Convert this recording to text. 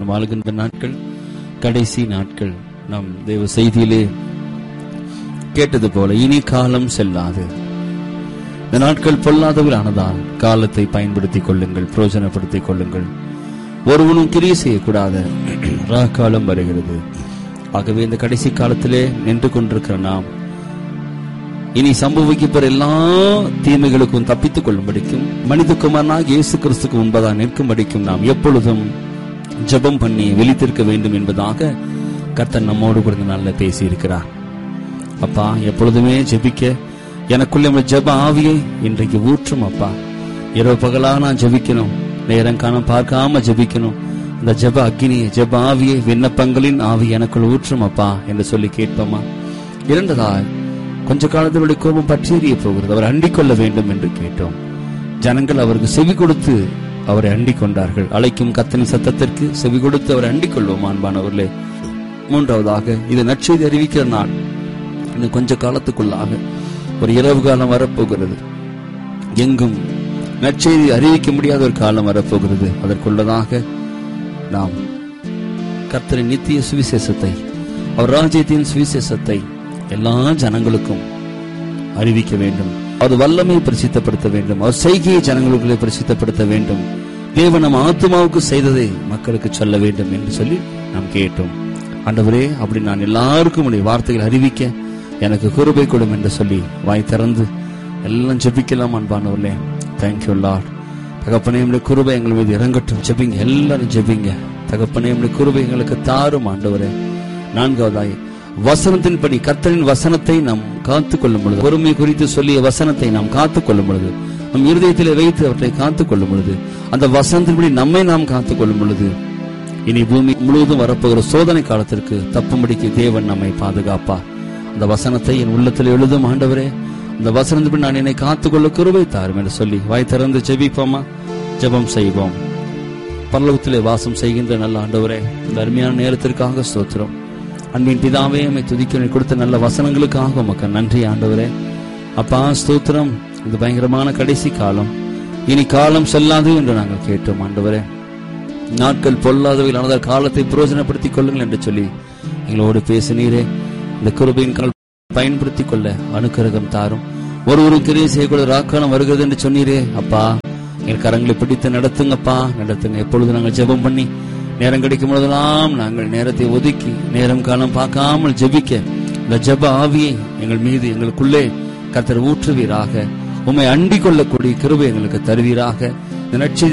நாம் வாழ்கின்ற நாட்கள் கடைசி நாட்கள் நாம் தேவ செய்தியிலே கேட்டது போல இனி காலம் செல்லாது இந்த நாட்கள் பொல்லாதவர்களானதால் காலத்தை பயன்படுத்திக் கொள்ளுங்கள் பிரயோஜனப்படுத்திக் கொள்ளுங்கள் ஒருவனும் கிரியை செய்யக்கூடாத காலம் வருகிறது ஆகவே இந்த கடைசி காலத்திலே நின்று கொண்டிருக்கிற நாம் இனி சம்பவிக்கப்போற எல்லா தீமைகளுக்கும் தப்பித்துக் கொள்ளும்படிக்கும் மனிதகுமாரனாக இயேசு கிறிஸ்துக்கு முன்பதாக நிற்கும்படிக்கும் நாம் எப்பொழுதும் ஜெபம் பண்ணி விழித்திருக்க வேண்டும் என்பதாக கர்த்தர் நம்மோடு கூட இந்த நாளில் பேசி இருக்கிறார் அப்பா எப்பொழுதுமே ஜெபிக்க எனக்குள்ள உள்ள ஜெப ஆவியை இன்றைக்கு ஊற்றும் அப்பா இரவு பகலா நான் ஜெபிக்கணும் நேரம் காண பார்க்காம ஜெபிக்கணும் அந்த ஜெப அக்னியை ஜெப ஆவியை விண்ணப்பங்களின் ஆவி எனக்குள் ஊற்றும் அப்பா என்று சொல்லி கேட்போமா இரண்டதாய் கொஞ்ச காலத்தினுடைய கோபம் பற்றி எறிய போகிறது அவர் அண்டிக் கொள்ள வேண்டும் என்று கேட்டோம் ஜனங்கள் அவருக்கு செவி கொடுத்து அவரை அண்டிக் கொண்டார்கள் அழைக்கும் கத்தனின் சத்தத்திற்கு செவி கொடுத்து அவரை அண்டிக் கொள்வோம் அன்பானவர்களே மூன்றாவதாக இது நற்செய்தி அறிவிக்கிற நாள் இன்னும் கொஞ்ச காலத்துக்குள்ளாக ஒரு இரவு காலம் வரப்போகிறது எங்கும் நற்செய்தி அறிவிக்க முடியாத ஒரு காலம் வரப்போகிறது அதற்குள்ளதாக நாம் கர்த்தரின் நித்திய சுவிசேஷத்தை அவர் ராஜ்யத்தின் சுவிசேஷத்தை எல்லா ஜனங்களுக்கும் அறிவிக்க வேண்டும் அது வல்லமை பிரசித்தப்படுத்த வேண்டும் அவர் செய்கையை ஜனங்களுக்குள்ளே பிரசித்தப்படுத்த வேண்டும் தேவன் நம் ஆத்மாவுக்கு செய்ததை மக்களுக்கு சொல்ல வேண்டும் என்று சொல்லி நாம் கேட்டோம் ஆண்டவரே அப்படி நான் எல்லாருக்கும் உடைய வார்த்தைகள் அறிவிக்க எனக்கு குருபை கொடும் என்று சொல்லி வாய் திறந்து எல்லாம் ஜெபிக்கலாம் அன்பானவர்களே தேங்க்யூ லார்ட் தகப்பனே உடைய குருபை எங்கள் மீது இறங்கட்டும் ஜெபிங்க எல்லாரும் ஜெபிங்க தகப்பனே உடைய குருபை எங்களுக்கு தாரும் ஆண்டவரே நான்காவதாய் வசனத்தின்படி கர்த்தரின் வசனத்தை நாம் காத்துக் கொள்ளும் பொழுது பொறுமை குறித்து சொல்லிய வசனத்தை நாம் காத்துக் கொள்ளும் பொழுது நம் இருதயத்திலே வைத்து அவற்றை காத்துக் கொள்ளும் பொழுது அந்த வசனத்தின்படி நம்மை நாம் காத்துக் கொள்ளும் பொழுது இனி பூமி முழுவதும் வரப்போகிற சோதனை காலத்திற்கு தப்பும்படிக்கு தேவன் நம்மை பாதுகாப்பார் அந்த வசனத்தை என் உள்ளத்தில் எழுதும் ஆண்டவரே அந்த வசனத்தின்படி நான் என்னை காத்துக்கொள்ள குருவை தாரும் என்று சொல்லி வாய் திறந்து ஜெபிப்போமா ஜெபம் செய்வோம் பரலோகத்திலே வாசம் செய்கின்ற நல்ல ஆண்டவரே இந்த அருமையான நேரத்திற்காக ஸ்தோத்திரம் அன்பின் பிதாவே உம்மை துதிக்க நீர் கொடுத்த நல்ல வசனங்களுக்காக உமக்கு நன்றி ஆண்டவரே அப்பா ஸ்தோத்திரம் இது பயங்கரமான கடைசி காலம் இனி காலம் செல்லாது என்று நாங்கள் கேட்டோம் ஆண்டவரே நாட்கள் பொல்லாதவையில் காலத்தை பிரயோஜனப்படுத்திக் கொள்ளுங்கள் என்று சொல்லி எங்களோடு பேசினீரே இந்த கிருபையின் கால் பயன்படுத்திக் கொள்ள அனுக்கிரகம் தாரும் ஒருவரும் கிரியை செய்யக்கூட ராக்காலம் வருகிறது என்று சொன்னீரே அப்பா என் கரங்களை பிடித்து நடத்துங்கப்பா நடத்துங்க எப்பொழுது நாங்கள் ஜெபம் பண்ணி நேரம் கிடைக்கும் பொழுதெல்லாம் நாங்கள் நேரத்தை ஒதுக்கி நேரம் காலம் பார்க்காமல் ஜெபிக்க இந்த ஜெப ஆவியை எங்கள் மீது எங்களுக்குள்ளே கர்த்தர் ஊற்றுவீராக உம்மை அண்டிக் கொள்ளக்கூடிய கிருபை எங்களுக்கு தருவீராக இந்த நட்சத்திர